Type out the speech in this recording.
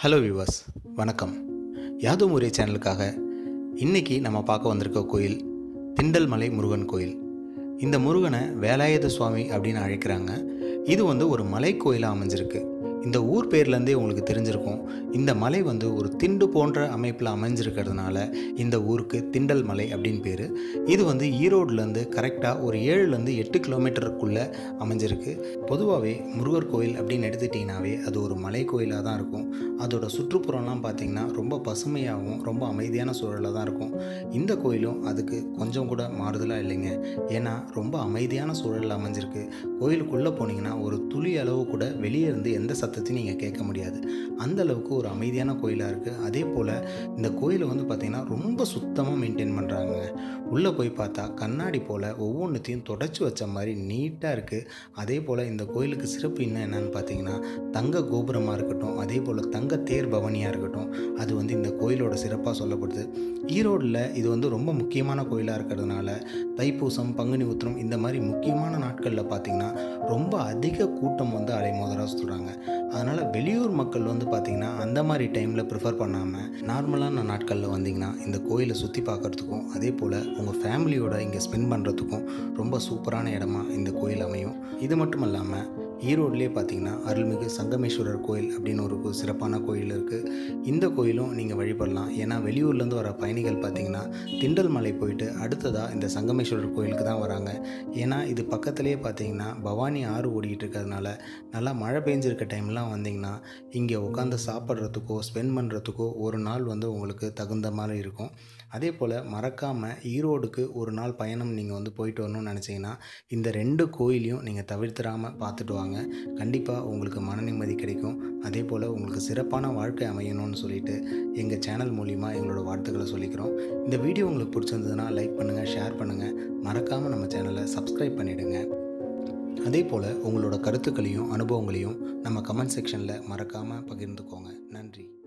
hello viewers வணக்கம் யாதும் ஊரே சேனலுக்காக இன்னைக்கு நம்ம பார்க்க வந்திருக்க கோயில் திண்டல்மலை முருகன் கோயில் இந்த முருகனை வேலாயுத சுவாமி அப்படின்னு அழைக்கிறாங்க இது வந்து ஒரு மலை கோயிலாக அமைஞ்சிருக்கு இந்த ஊர் பேர்லேருந்தே உங்களுக்கு தெரிஞ்சிருக்கும் இந்த மலை வந்து ஒரு திண்டு போன்ற அமைப்பில் அமைஞ்சிருக்கிறதுனால இந்த ஊருக்கு திண்டல் மலை அப்படின்னு பேர் இது வந்து ஈரோட்லேருந்து கரெக்டாக ஒரு ஏழுலேருந்து எட்டு கிலோமீட்டருக்குள்ளே அமைஞ்சிருக்கு பொதுவாகவே முருகர் கோயில் அப்படின்னு எடுத்துட்டிங்கனாவே அது ஒரு மலை கோயிலாக தான் இருக்கும் அதோட சுற்றுப்புறம்லாம் பார்த்திங்கன்னா ரொம்ப பசுமையாகவும் ரொம்ப அமைதியான சூழலாக தான் இருக்கும் இந்த கோயிலும் அதுக்கு கொஞ்சம் கூட மாறுதலாக இல்லைங்க ஏன்னா ரொம்ப அமைதியான சூழலில் அமைஞ்சிருக்கு கோயிலுக்குள்ளே போனீங்கன்னா ஒரு துளி அளவு கூட வெளியே இருந்து எந்த சத்தத்தையும் நீங்கள் கேட்க முடியாது அந்த அளவுக்கு ஒரு அமைதியான கோயிலாக இருக்குது அதே போல் இந்த கோயிலை வந்து பார்த்திங்கன்னா ரொம்ப சுத்தமாக மெயின்டைன் பண்ணுறாங்க உள்ளே போய் பார்த்தா கண்ணாடி போல் ஒவ்வொன்றுத்தையும் தொடச்சி வச்ச மாதிரி நீட்டாக இருக்குது அதே போல் இந்த கோயிலுக்கு சிறப்பு இன்னும் என்னன்னு பார்த்தீங்கன்னா தங்க கோபுரமாக இருக்கட்டும் அதே போல் தங்க தேர் பவனியாக இருக்கட்டும் அது வந்து இந்த கோயிலோட சிறப்பாக சொல்லப்படுது ஈரோடில் இது வந்து ரொம்ப முக்கியமான கோயிலாக இருக்கிறதுனால தைப்பூசம் பங்குனி உத்திரம் இந்த மாதிரி முக்கியமான நாட்களில் பார்த்திங்கன்னா ரொம்ப அதிக கூட்டம் வந்து அலைமோதலாக சொல்கிறாங்க அதனால் வெளியூர் மக்கள் வந்து பார்த்திங்கன்னா அந்த மாதிரி டைமில் ப்ரிஃபர் பண்ணாமல் நார்மலான நாட்களில் வந்தீங்கன்னா இந்த கோயிலை சுற்றி பார்க்குறதுக்கும் அதே போல் உங்கள் ஃபேமிலியோட இங்கே ஸ்பெண்ட் பண்ணுறதுக்கும் ரொம்ப சூப்பரான இடமா இந்த கோயில் அமையும் இது மட்டும் இல்லாமல் ஈரோட்லேயே பார்த்தீங்கன்னா அருள்மிகு சங்கமேஸ்வரர் கோயில் அப்படின்னு ஒரு கு- சிறப்பான கோயில் இருக்குது இந்த கோயிலும் நீங்கள் வழிபடலாம் ஏன்னா வெளியூர்லேருந்து வர பயணிகள் பார்த்தீங்கன்னா திண்டல் மலை போயிட்டு அடுத்ததாக இந்த சங்கமேஸ்வரர் கோயிலுக்கு தான் வராங்க ஏன்னா இது பக்கத்துலேயே பார்த்தீங்கன்னா பவானி ஆறு ஓடிக்கிட்டு இருக்கிறதுனால நல்லா மழை பெஞ்சிருக்க டைம்லாம் வந்தீங்கன்னா இங்கே உட்காந்து சாப்பிட்றதுக்கோ ஸ்பெண்ட் பண்ணுறதுக்கோ ஒரு நாள் வந்து உங்களுக்கு தகுந்த மாதிரி இருக்கும் அதே போல் மறக்காமல் ஈரோடுக்கு ஒரு நாள் பயணம் நீங்கள் வந்து போயிட்டு வரணும்னு நினச்சிங்கன்னா இந்த ரெண்டு கோயிலையும் நீங்கள் தவிர்த்திடாமல் பார்த்துட்டு வாங்க கண்டிப்பாக உங்களுக்கு மன நிம்மதி கிடைக்கும் அதே போல் உங்களுக்கு சிறப்பான வாழ்க்கை அமையணும்னு சொல்லிட்டு எங்கள் சேனல் மூலிமா எங்களோட வாழ்த்துக்களை சொல்லிக்கிறோம் இந்த வீடியோ உங்களுக்கு பிடிச்சிருந்ததுன்னா லைக் பண்ணுங்கள் ஷேர் பண்ணுங்கள் மறக்காமல் நம்ம சேனலை சப்ஸ்கிரைப் பண்ணிவிடுங்க அதே போல் உங்களோட கருத்துக்களையும் அனுபவங்களையும் நம்ம கமெண்ட் செக்ஷனில் மறக்காமல் பகிர்ந்துக்கோங்க நன்றி